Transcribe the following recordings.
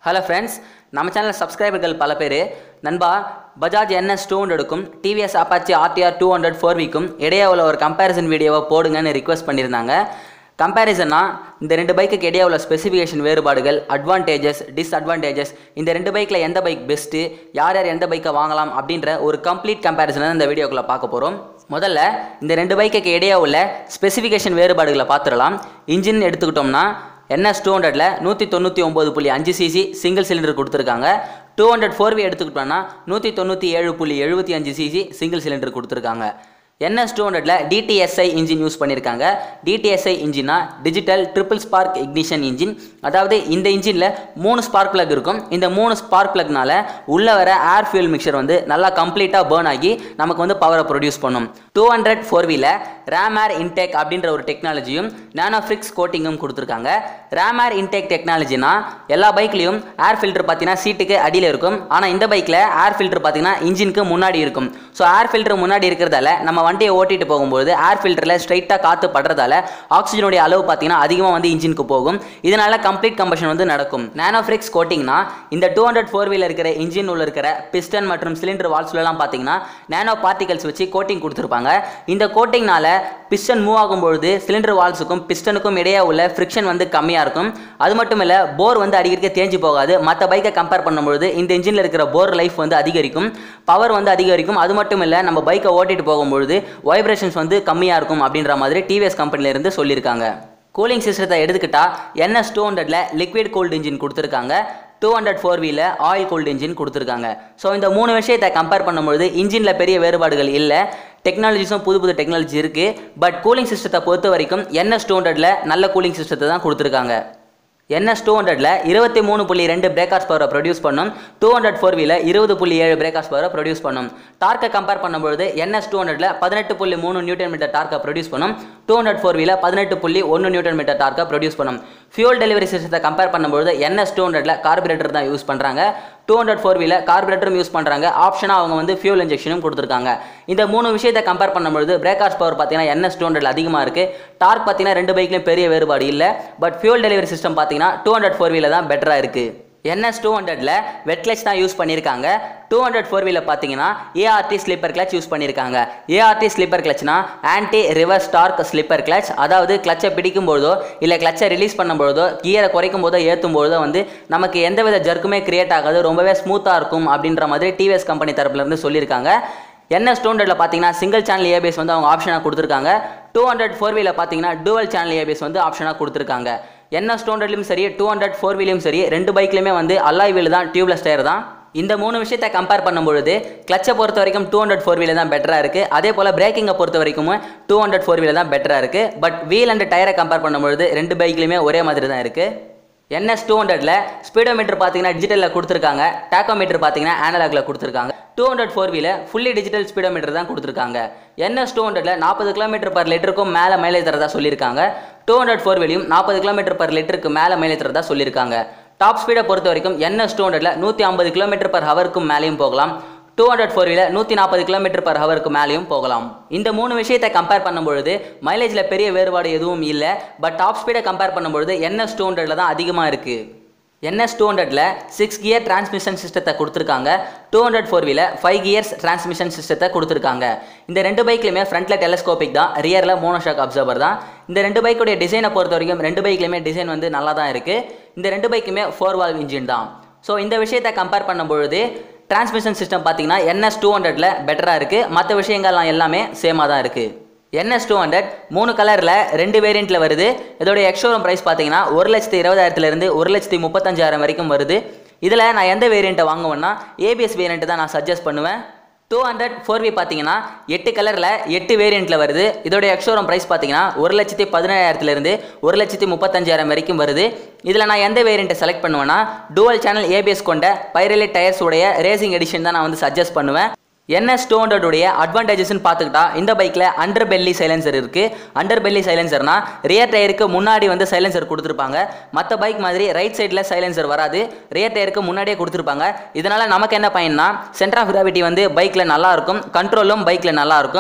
hello friends நம்ம channel சப்ஸ்கிரைபர்கள் பல பேர் நண்பா பஜாஜ் என்எஸ் டூ ஹண்ட்ரடுக்கும் TVS Apache RTR two hundred four விக்கும் இடையே உள்ள ஒரு கம்பேரிசன் வீடியோவை போடுங்கன்னு ரிக்வஸ்ட் பண்ணியிருந்தாங்க கம்பேரிசன்னா இந்த ரெண்டு பைக்குக்கு இடையே உள்ள ஸ்பெசிஃபிகேஷன் வேறுபாடுகள் அட்வான்டேஜஸ் டிஸ்அட்வான்டேஜஸ் இந்த ரெண்டு பைக்கில் எந்த பைக் பெஸ்ட்டு யார் யார் எந்த பைக்கை வாங்கலாம் அப்படின்ற ஒரு கம்ப்ளீட் கம்பேரிசனை இந்த வீடியோக்குள்ளே பார்க்க போகிறோம் முதல்ல இந்த ரெண்டு பைக்குக்கு இடையே உள்ள ஸ்பெசிஃபிகேஷன் வேறுபாடுகளை பார்த்துடலாம் இன்ஜின் எடுத்துக்கிட்டோம்னா என்எஸ் டூ ஹண்ட்ரடில் நூற்றி தொண்ணூற்றி ஒம்பது புள்ளி அஞ்சு சிசி சிங்கிள் சிலிண்டர் கொடுத்துருக்காங்க டூ ஹண்ட்ரட் ஃபோர் வி எடுத்துக்கிட்டோம்னா நூற்றி தொண்ணூற்றி ஏழு புள்ளி எழுபத்தி அஞ்சு சிசி சிங்கிள் சிலிண்டர் கொடுத்துருக்காங்க என்எஸ் டூ ஹண்ட்ரடில் டிடிஎஸ்ஐ இன்ஜின் யூஸ் பண்ணியிருக்காங்க டிடிஎஸ்ஐ இன்ஜினா digital triple spark ignition engine அதாவது இந்த இன்ஜினில் மூணு ஸ்பார்க் பிளக் இருக்கும் இந்த மூணு ஸ்பார்க் பிளக்னால உள்ள வர ஏர் ஃபியூல் மிக்சர் வந்து நல்லா கம்ப்ளீட்டாக பேர்ன் ஆகி நமக்கு வந்து பவரை ப்ரொடியூஸ் பண்ணும் டூ ஹண்ட்ரட் ஃபோர் வீல ரேம் ஏர் இன்டேக் அப்படின்ற ஒரு டெக்னாலஜியும் நானோஃப்ரிக்ஸ் கோட்டிங்கும் கொடுத்துருக்காங்க ரேம் ஏர் இன்டேக் டெக்னாலஜினா எல்லா பைக்லையும் ஏர் ஃபில்டர் பார்த்தீங்கன்னா சீட்டுக்கு அடியில் இருக்கும் ஆனால் இந்த பைக்கில் ஏர் ஃபில்டர் பார்த்தீங்கன்னா இன்ஜினுக்கு முன்னாடி இருக்கும் ஸோ ஏர் ஃபில்டர் முன்னாடி இருக்கிறதால நம்ம வண்டியை ஓட்டிட்டு போகும்போது ஏர் ஃபில்டரில் ஸ்ட்ரைட்டாக காற்று படுறதால ஆக்சிஜனுடைய அளவு பார்த்தீங்கன்னா அதிகமாக வந்து இன்ஜினுக்கு போகும் இதனால கம்ப்ளீட் கம்பஷன் வந்து நடக்கும் நானோஃப்ரிக்ஸ் கோட்டிங்னா இந்த டூ ஹண்ட்ரட் ஃபோர் வீலர் இருக்கிற இன்ஜின் உள்ள இருக்கிற பிஸ்டன் மற்றும் சிலிண்டர் வால்ஸ்லாம் பார்த்தீங்கன்னா நானோ பார்ட்டிகல்ஸ் வச்சு கோட்டிங் கொடுத்துருப்பாங்க இந்த கோட்டிங்னால பிஸ்டன் மூவ் ஆகும்பொழுது சிலிண்டர் வால்ஸுக்கும் பிஸ்டனுக்கும் இடையே உள்ள ஃப்ரிக்ஷன் வந்து கம்மியாக இருக்கும் அது மட்டும் இல்லை போர் வந்து அடிக்கடிக்க தேஞ்சு போகாது மற்ற பைக்கை கம்பேர் பண்ணும்பொழுது இந்த இன்ஜினில் இருக்கிற போர் லைஃப் வந்து அதிகரிக்கும் பவர் வந்து அதிகரிக்கும் அது மட்டும் இல்லை நம்ம பைக்கை ஓட்டிட்டு போகும்பொழுது வைப்ரேஷன்ஸ் வந்து கம்மியாக இருக்கும் அப்படின்ற மாதிரி டிவிஎஸ் கம்பெனிலேருந்து சொல்லியிருக்காங்க கூலிங் சிஸ்டத்தை எடுத்துக்கிட்டா என்எஸ் டூ ஹண்ட்ரட்ல லிக்விட் கோல்டு இன்ஜின் கொடுத்துருக்காங்க டூ ஹண்ட்ரட் ஃபோர் வீல ஆயில் கோல்டு இன்ஜின் கொடுத்துருக்காங்க ஸோ இந்த மூணு விஷயத்தை கம்பேர் பண்ணும்பொழுது இன்ஜினில் பெரிய வேறுபாடுகள் இல்லை டெக்னாலஜிஸும் புது புது டெக்னாலஜி இருக்குது பட் கூலிங் சிஸ்டத்தை பொறுத்த வரைக்கும் என்எஸ் டூ ஹண்ட்ரட்ல நல்ல கூலிங் சிஸ்டத்தை தான் கொடுத்துருக்காங்க என்எஸ் டூ ஹண்ட்ரட்ல இருபத்தி மூணு புள்ளி ரெண்டு பிரேக்கார்ஸ் பவரை ப்ரொடியூஸ் பண்ணும் டூ ஹண்ட்ரட் ஃபோர் வீல இருபது புள்ளி ஏழு பிரேக்கார்ஸ் பவரை ப்ரொடியூஸ் பண்ணும் டார்க்கை கம்பேர் பண்ணும்பொழுது என்எஸ் டூ ஹண்ட்ரட்ல பதினெட்டு புள்ளி மூணு நியூட்டன் மீட்டர் டார்க்கை ப்ரொடியூஸ் பண்ணும் டூ ஹண்ட்ரட் ஃபோர் வீல பதினெட்டு புள்ளி ஒன்று நியூட்டன் மீட்டர் டார்க்கை ப்ரொடியூஸ் பண்ணும் ஃபியூல் டெலிவரி சிஸ்டத்தை கம்பேர் பண்ணும்பொழுது என்எஸ் டூ ஹண்ட்ரட்ல கார்பரேட்டர் தான் யூஸ் பண்ணுறாங்க டூ ஹண்ட்ரட் ஃபோர் வீல கார்பரேட்டரும் யூஸ் பண்ணுறாங்க ஆப்ஷனாக அவங்க வந்து ஃபியூல் இன்ஜெக்ஷனும் கொடுத்துருக்காங்க இந்த மூணு விஷயத்தை கம்பேர் பண்ணும்பொழுது பிரேக்கார்ஸ் பவர் பார்த்தீங்கன்னா என்எஸ் டூ ஹண்ட்ரட் அதிகமாக இருக்குது டார்க் பார்த்தீங்கன்னா ரெண்டு பைக்லையும் பெரிய வேறுபாடு இல்லை பட் ஃபியூல் டெலிவரி சிஸ்டம் பார்த்தீங்கன்னா டூ ஹண்ட்ரட் ஃபோர் வீல தான் பெட்டராக இருக்குது என்எஸ் டூ ஹண்ட்ரட்ல வெட் கிளச் தான் யூஸ் பண்ணியிருக்காங்க டூ ஹண்ட்ரட் ஃபோர் வீல பார்த்தீங்கன்னா ஏஆர்டி ஸ்லிப்பர் கிளச் யூஸ் பண்ணியிருக்காங்க ஏஆர்டி ஸ்லிப்பர் கிளச்னா anti reverse torque slipper clutch அதாவது கிளச்சை பிடிக்கும் பொழுதோ இல்லை கிளச்சை ரிலீஸ் பண்ணும்பொழுதோ கியரை குறைக்கும் போதோ ஏற்றும் பொழுதோ வந்து நமக்கு எந்தவித ஜர்க்குமே கிரியேட் ஆகாது ரொம்பவே ஸ்மூத்தாக இருக்கும் அப்படின்ற மாதிரி டிவிஎஸ் கம்பெனி தரப்புலேருந்து சொல்லியிருக்காங்க என்எஸ் டூ ஹண்ட்ரட்ல பார்த்தீங்கன்னா சிங்கிள் சேனல் ஏபிஎஸ் வந்து அவங்க ஆப்ஷனாக கொடுத்துருக்காங்க டூ ஹண்ட்ரட் ஃபோர் வீல பார்த்தீங்கன்னா டுவல் சேனல் ஏபிஎஸ் வந்து ஆப்ஷனாக கொடுத்துருக்காங்க என்எஸ் டூ ஹண்ட்ரட்லையும் சரி டூ ஹண்ட்ரட் ஃபோர் வீலையும் சரி ரெண்டு பைக்லையுமே வந்து அல்லாய் வீல் தான் டியூப்லெஸ் டயர் தான் இந்த மூணு விஷயத்தை கம்பேர் பண்ணும்பொழுது கிளச்சை பொறுத்த வரைக்கும் டூ ஹண்ட்ரட் ஃபோர் வீல தான் பெட்டராக இருக்குது அதே போல் பிரேக்கிங்கை பொறுத்த வரைக்கும் டூ ஹண்ட்ரட் ஃபோர் வீல தான் பெட்டராக இருக்குது பட் வீல் அண்ட் டயரை கம்பேர் பண்ணும்பொழுது ரெண்டு பைக்லையுமே ஒரே மாதிரி தான் இருக்குது என்எஸ் டூ ஹண்ட்ரட்ல ஸ்பீடோமீட்டர் பார்த்தீங்கன்னா டிஜிட்டலில் கொடுத்துருக்காங்க டேக்கோமீட்டர் பார்த்தீங்கன்னா ஆனலாக்ல கொடுத்துருக்காங்க டூ ஹண்ட்ரட் ஃபோர் வீல ஃபுல்லி டிஜிட்டல் ஸ்பீடோமீட்டர் தான் கொடுத்துருக்காங்க என்எஸ் டூ ஹண்ட்ரட்ல நாற்பது கிலோமீட்டர் பர் லிட்டருக்கும் மேலே மைலேஜ் தரதா சொல்லியிருக்காங்க டூ ஹண்ட்ரட் ஃபோர் வீலையும் நாற்பது கிலோமீட்டர் பர் லிட்டருக்கு மேலே மைலேஜ் தரதா சொல்லியிருக்காங்க டாப் ஸ்பீடை பொறுத்த வரைக்கும் என்எஸ் டூ ஹண்ட்ரட்ல நூற்றி ஐம்பது கிலோமீட்டர் பர் ஹவருக்கும் மேலேயும் போகலாம் டூ ஹண்ட்ரட் ஃபோர் வீல நூற்றி நாற்பது கிலோமீட்டர் பர் ஹவருக்கு மேலேயும் போகலாம் இந்த மூணு விஷயத்தை கம்பேர் பண்ணும்பொழுது மைலேஜில் பெரிய வேறுபாடு எதுவும் இல்லை பட் டாப் ஸ்பீடை கம்பேர் பண்ணும்பொழுது என்எஸ் டூ ஹண்ட்ரட்ல தான் அதிகமாக இருக்குது என்எஸ் டூ ஹண்ட்ரட்ல சிக்ஸ் கியர் டிரான்ஸ்மிஷன் சிஸ்டத்தை கொடுத்துருக்காங்க டூ ஹண்ட்ரட் ஃபோர் வீல ஃபைவ் கியர்ஸ் டிரான்ஸ்மிஷன் சிஸ்டத்தை கொடுத்துருக்காங்க இந்த ரெண்டு பைக்லையுமே ஃப்ரண்ட்டில் டெலஸ்கோபிக் தான் ரியரில் மோனோஷாக் அப்சர்வர் தான் இந்த ரெண்டு பைக்குடைய டிசைனை பொறுத்த வரைக்கும் ரெண்டு பைக்லையுமே டிசைன் வந்து நல்லா தான் இருக்குது இந்த ரெண்டு பைக்குமே ஃபோர் வால்வ் இன்ஜின் தான் ஸோ இந்த விஷயத்தை கம்பேர் பண்ணும்பொழுது டிரான்ஸ்மிஷன் சிஸ்டம் பார்த்தீங்கன்னா என்எஸ் டூ ஹண்ட்ரட்ல பெட்டராக இருக்குது மற்ற விஷயங்கள்லாம் எல்லாமே சேமாக தான் இருக்குது என்எஸ் டூ ஹண்ட்ரட் மூணு கலரில் ரெண்டு வேரியண்ட்டில் வருது இதோட எக்ஷோரூம் ப்ரைஸ் பார்த்தீங்கன்னா ஒரு லட்சத்தி இருபதாயிரத்துலேருந்து ஒரு லட்சத்தி முப்பத்தஞ்சாயிரம் வரைக்கும் வருது இதில் நான் எந்த வேரியண்ட்டை வாங்குவேன்னா ஏபிஎஸ் வேரியண்ட்டு தான் நான் சஜஸ்ட் பண்ணுவேன் டூ ஹண்ட்ரட் ஃபோர் வி பார்த்தீங்கன்னா எட்டு கலரில் எட்டு வேரியண்ட்டில் வருது இதோட எக்ஷோரூம் ப்ரைஸ் பார்த்தீங்கன்னா ஒரு லட்சத்தி பதினேழாயிரத்துலேருந்து ஒரு லட்சத்தி முப்பத்தஞ்சாயிரம் வரைக்கும் வருது இதில் நான் எந்த வேரியண்ட்டை செலக்ட் பண்ணுவேன்னா டுவல் சேனல் ஏபிஎஸ் கொண்ட பைரலி டயர்ஸ் உடைய ரேசிங் எடிஷன் தான் நான் வந்து சஜஸ்ட் பண்ணுவேன் என்எஸ் டூ ஹண்ட்ரடுடைய அட்வான்டேஜஸ்னு பார்த்துக்கிட்டா இந்த பைக்கில் அண்டர் பெல்லி சைலன்சர் இருக்குது அண்டர் பெல்லி சைலன்சர்னா ரியர் டயருக்கு முன்னாடி வந்து சைலன்சர் கொடுத்துருப்பாங்க மற்ற பைக் மாதிரி ரைட் சைடில் சைலன்சர் வராது ரியர் டயருக்கு முன்னாடியே கொடுத்துருப்பாங்க இதனால் நமக்கு என்ன பயன்னா சென்டர் ஆஃப் கிராவிட்டி வந்து பைக்கில் நல்லா இருக்கும் கண்ட்ரோலும் பைக்கில் நல்லா இருக்கும்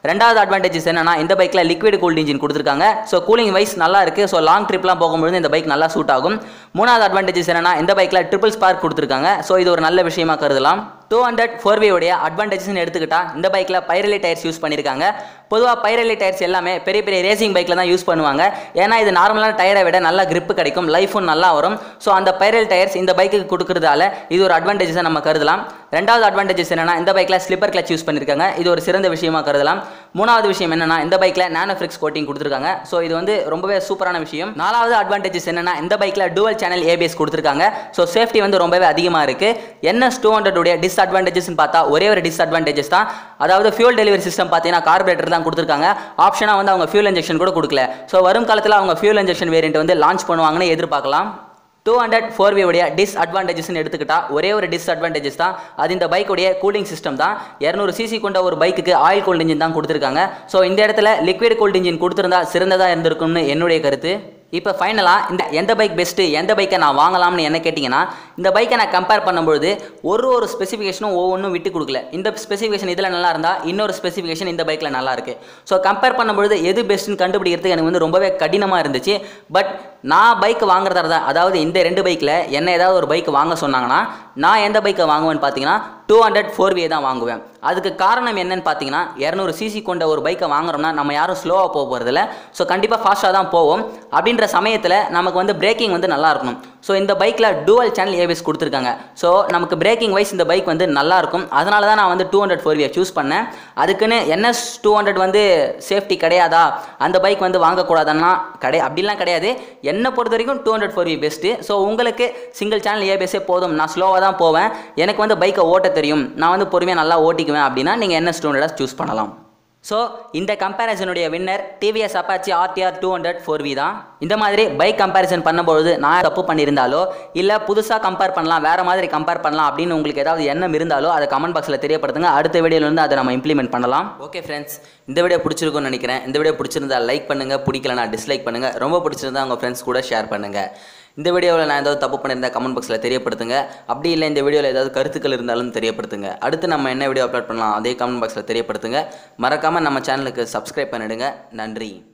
ரெண்டாவது அட்வான்டேஜஸ் என்னன்னா இந்த பைக்கில் லிக்விட் கூல்ட் இன்ஜின் கொடுத்துருக்காங்க ஸோ கூலிங் வைஸ் நல்லா இருக்குது ஸோ லாங் ட்ரிப்லாம் போகும்போது இந்த பைக் நல்லா சூட் ஆகும் மூணாவது அட்வான்டேஜஸ் என்னன்னா இந்த பைக்கில் ட்ரிபிள் ஸ்பார்க் கொடுத்துருக்காங்க ஸோ இது ஒரு நல்ல விஷயமா கருதலாம் டூ ஹண்ட்ரட் ஃபோர் உடைய அட்வான்டேஜஸ்னு எடுத்துக்கிட்டா இந்த பைக்கில் பைரலி டயர்ஸ் யூஸ் பண்ணியிருக்காங்க பொதுவாக பைரலி டயர்ஸ் எல்லாமே பெரிய பெரிய ரேசிங் பைக்கில் தான் யூஸ் பண்ணுவாங்க ஏன்னா இது நார்மலான டயரை விட நல்ல grip கிடைக்கும் லைஃபும் நல்லா வரும் ஸோ அந்த பைரல் டயர்ஸ் இந்த பைக்குக்கு கொடுக்கறதால இது ஒரு அட்வான்டேஜஸாக நம்ம கருதலாம் ரெண்டாவது அட்வான்டேஜஸ் என்னன்னா இந்த பைக்கில் ஸ்லிப்பர் கிளச் யூஸ் பண்ணியிருக்காங்க இது ஒரு சிறந்த விஷயமா கருதலாம் மூணாவது விஷயம் என்னன்னா இந்த பைக்கில் நானோ ஃபிக்ஸ் கோட்டிங் கொடுத்துருக்காங்க ஸோ இது வந்து ரொம்பவே சூப்பரான விஷயம் நாலாவது அட்வான்டேஜஸ் என்னன்னா இந்த பைக்கில் dual சேனல் ஏபிஎஸ் கொடுத்துருக்காங்க ஸோ சேஃப்டி வந்து ரொம்பவே அதிகமாக இருக்கு என்எஸ் டூ ஹண்ட்ரட் உடைய டிஸ்அட்வான்டேஜஸ்னு பார்த்தா ஒரே ஒரு டிஸ்அட்வான்டேஜஸ் தான் அதாவது ஃபியூல் டெலிவரி சிஸ்டம் பார்த்தீங்கன்னா கார்பரேட்டர் தான் கொடுத்துருக்காங்க ஆப்ஷனாக வந்து அவங்க ஃபியூல் இன்ஜெக்ஷன் கூட கொடுக்கல ஸோ வரும் காலத்தில் அவங்க ஃபியூல் இன்ஜெக்ஷன் வேரியன்ட் வந்து லான்ச் பண்ணுவாங்கன்னு எதிர்பார்க்கலாம் டூ ஹண்ட்ரட் ஃபோர் உடைய டிஸ்அட்வான்டேஜஸ்னு எடுத்துக்கிட்டா ஒரே ஒரு டிஸ்அட்வான்டேஜஸ் தான் அது இந்த பைக்குடைய கூலிங் சிஸ்டம் தான் இரநூறு சிசி கொண்ட ஒரு பைக்குக்கு ஆயில் கூல்ட் இன்ஜின் தான் கொடுத்துருக்காங்க ஸோ இந்த இடத்துல லிக்விட் கூல்ட் இன்ஜின் கொடுத்துருந்தா சிறந்ததாக இருந்திருக்கும்னு என்னுடைய கருத்து இப்போ ஃபைனலாக இந்த எந்த பைக் பெஸ்ட்டு எந்த பைக்கை நான் வாங்கலாம்னு என்ன கேட்டிங்கன்னா இந்த பைக்கை நான் கம்பேர் பண்ணும்பொழுது ஒரு ஒரு ஸ்பெசிஃபிகேஷனும் ஒவ்வொன்றும் விட்டு கொடுக்கல இந்த ஸ்பெசிஃபிகேஷன் இதில் நல்லா இருந்தால் இன்னொரு ஸ்பெசிஃபிகேஷன் இந்த பைக்கில் நல்லா இருக்கு ஸோ கம்பேர் பண்ணும்பொழுது எது பெஸ்ட்டுன்னு கண்டுபிடிக்கிறதுக்கு எனக்கு வந்து ரொம்பவே கடினமாக இருந்துச்சு பட் நான் பைக் வாங்குறதா இருந்தால் அதாவது இந்த ரெண்டு பைக்கில் என்ன ஏதாவது ஒரு பைக் வாங்க சொன்னாங்கன்னா நான் எந்த பைக்கை வாங்குவேன்னு பார்த்தீங்கன்னா டூ ஹண்ட்ரட் ஃபோர் வே தான் வாங்குவேன் அதுக்கு காரணம் என்னன்னு பார்த்தீங்கன்னா இரநூறு சிசி கொண்ட ஒரு பைக்கை வாங்குறோம்னா நம்ம யாரும் ஸ்லோவாக போக போகிறதில்ல ஸோ கண்டிப்பாக ஃபாஸ்ட்டாக தான் போவோம் அப்படின்ற சமயத்தில் நமக்கு வந்து பிரேக்கிங் வந்து நல்லா இருக்கணும் ஸோ இந்த பைக்கில் டூவல் சேனல் ஏபிஎஸ் கொடுத்துருக்காங்க ஸோ நமக்கு பிரேக்கிங் வைஸ் இந்த பைக் வந்து நல்லா இருக்கும் அதனால தான் நான் வந்து டூ ஹண்ட்ரட் ஃபோர் சூஸ் பண்ணேன் அதுக்குன்னு என்எஸ் டூ ஹண்ட்ரட் வந்து சேஃப்டி கிடையாதா அந்த பைக் வந்து வாங்கக்கூடாதுன்னா கிடை அப்படிலாம் கிடையாது என்னை பொறுத்த வரைக்கும் two hundred four V best so உங்களுக்கு சிங்கிள் சேனல் ஏபிஎஸ்ஸே போதும் நான் ஸ்லோவாக தான் போவேன் எனக்கு வந்து பைக்கை ஓட்ட தெரியும் நான் வந்து பொறுமையாக நல்லா ஓட்டிக்குவேன் அப்படின்னா நீங்கள் என்எஸ் டூ ஹண்ட்ரட் சூஸ் பண்ணலாம் ஸோ இந்த கம்பேரிசனுடைய winner TVS Apache RTR two hundred four V தான் இந்த மாதிரி பைக் கம்பேரிசன் பண்ணும்பொழுது நான் தப்பு பண்ணியிருந்தாலோ இல்லை புதுசாக கம்பேர் பண்ணலாம் வேறு மாதிரி கம்பேர் பண்ணலாம் அப்படின்னு உங்களுக்கு ஏதாவது எண்ணம் இருந்தாலோ அதை கமெண்ட் பாக்ஸில் தெரியப்படுத்துங்க அடுத்த வீடியோவில் வந்து அதை நம்ம இம்ப்ளிமெண்ட் பண்ணலாம் ஓகே ஃப்ரெண்ட்ஸ் இந்த வீடியோ பிடிச்சிருக்கும்னு நினைக்கிறேன் இந்த வீடியோ பிடிச்சிருந்தா லைக் பண்ணுங்கள் பிடிக்கலனா டிஸ்லைக் பண்ணுங்கள் ரொம்ப பிடிச்சிருந்தா உங்கள் ஃப்ரெண்ட்ஸ் கூட ஷேர் பண்ணுங்கள் இந்த வீடியோவில் நான் ஏதாவது தப்பு பண்ணியிருந்தா கமெண்ட் பாக்ஸில் தெரியப்படுத்துங்க அப்படி இல்லை இந்த வீடியோவில் ஏதாவது கருத்துக்கள் இருந்தாலும் தெரியப்படுத்துங்க அடுத்து நம்ம என்ன வீடியோ அப்லோட் பண்ணலாம் அதே கமெண்ட் பாக்ஸில் தெரியப்படுத்துங்க மறக்காமல் நம்ம சேனலுக்கு சப்ஸ்கிரைப் பண்ணிடுங்க நன்றி